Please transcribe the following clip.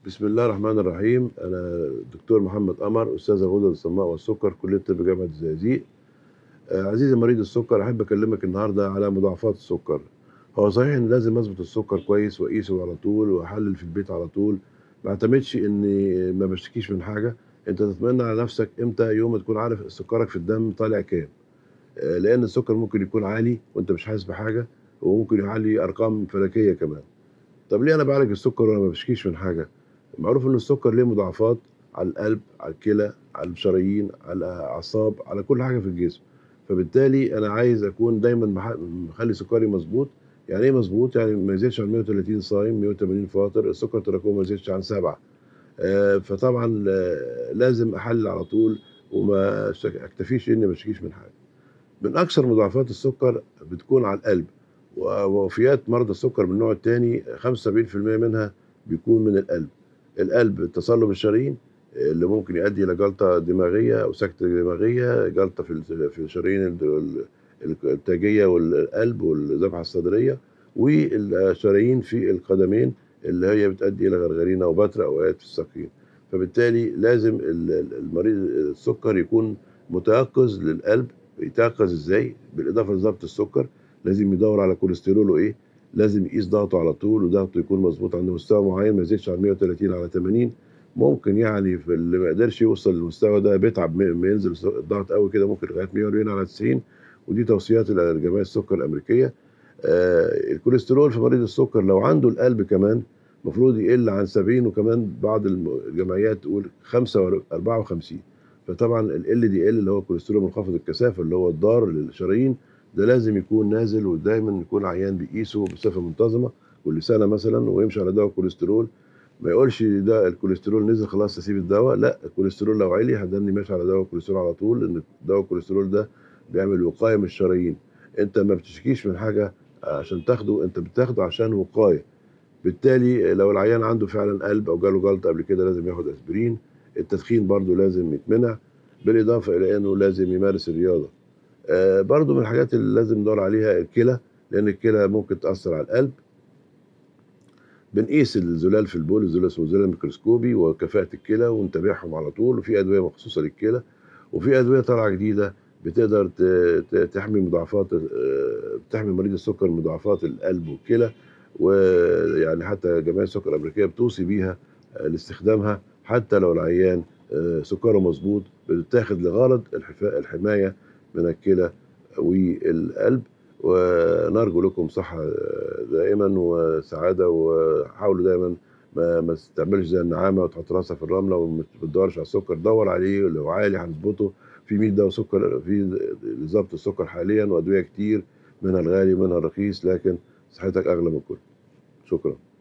بسم الله الرحمن الرحيم انا الدكتور محمد قمر استاذ الغدد الصماء والسكر كليه طب جامعه الزقازيق آه، عزيزي مريض السكر احب اكلمك النهارده على مضاعفات السكر هو صحيح ان لازم اظبط السكر كويس واقيسه على طول واحلل في البيت على طول ما اعتمدش اني ما بشتكيش من حاجه انت تطمئن على نفسك امتى يوم ما تكون عارف سكرك في الدم طالع كام آه، لان السكر ممكن يكون عالي وانت مش حاسس بحاجه وممكن يعلي ارقام فلكيه كمان طب ليه انا بعالج السكر وانا ما بشكيش من حاجه معروف ان السكر ليه مضاعفات على القلب على الكلى على الشرايين على الاعصاب على كل حاجه في الجسم فبالتالي انا عايز اكون دايما مح- مخلي سكري مظبوط يعني ايه مظبوط يعني ما يزيدش عن 130 صايم 180 فاطر السكر تراكمه ما يزيدش عن سبعة آه، فطبعا آه، لازم احلل على طول وما أشتك- اكتفيش اني ما اشتكيش من حاجه من اكثر مضاعفات السكر بتكون على القلب ووفيات مرضى السكر من النوع الثاني 75% منها بيكون من القلب القلب تصلب الشرايين اللي ممكن يؤدي الى جلطه دماغيه او سكته دماغيه جلطه في ال- في الشرايين ال- ال- التاجيه والقلب والذبحه الصدريه والشرايين في القدمين اللي هي بتؤدي الى غرغرينه وبتر اوقات في الساقين فبالتالي لازم ال- ال- المريض السكر يكون متيقظ للقلب يتيقظ ازاي بالاضافه لضبط السكر لازم يدور على كوليستروله ايه لازم يقيس ضغطه على طول وضغطه يكون مظبوط عند مستوى معين ما يزيدش عن 130 على 80 ممكن يعني في اللي ما قدرش يوصل للمستوى ده بيتعب م- ما ينزل الضغط قوي كده ممكن لغايه 140 على 90 ودي توصيات الجمعيه السكر الامريكيه آه الكوليسترول في مريض السكر لو عنده القلب كمان المفروض يقل عن 70 وكمان بعض الم- الجمعيات تقول 54 فطبعا ال دي ال اللي هو الكوليسترول منخفض الكثافه اللي هو الضار للشرايين ده لازم يكون نازل ودايما يكون عيان بيقيسه بصفه منتظمه كل سنه مثلا ويمشي على دواء كوليسترول ما يقولش ده الكوليسترول نزل خلاص اسيب الدواء لا الكوليسترول لو عالي هداني ماشي على دواء كوليسترول على طول لان دواء الكوليسترول ده بيعمل وقايه من الشرايين انت ما بتشكيش من حاجه عشان تاخده انت بتاخده عشان وقايه بالتالي لو العيان عنده فعلا قلب او جاله جلطه قبل كده لازم ياخد اسبرين التدخين برضو لازم يتمنع بالاضافه الى انه لازم يمارس الرياضه آه، برضو من الحاجات اللي لازم ندور عليها الكلى لان الكلى ممكن تاثر على القلب بنقيس الزلال في البول الزلال اسمه زلال ميكروسكوبي وكفاءه الكلى ونتابعهم على طول وفي ادويه مخصوصه للكلى وفي ادويه طالعه جديده بتقدر ت- ت- تحمي مضاعفات آه، بتحمي مريض السكر من مضاعفات القلب والكلى ويعني حتى جمعيه السكر الامريكيه بتوصي بيها آه، لاستخدامها حتى لو العيان آه، سكره مظبوط بتتاخد لغرض الحفا- الحمايه من الكلى والقلب ونرجو لكم صحة دائما وسعادة وحاولوا دايما ما, ما تستعملش زي النعامة وتحط راسها في الرملة وما بتدورش على السكر دور عليه لو عالي هنظبطه في 100 دواء سكر في ضبط السكر حاليا وأدوية كتير منها الغالي ومنها الرخيص لكن صحتك أغلى من الكل شكرا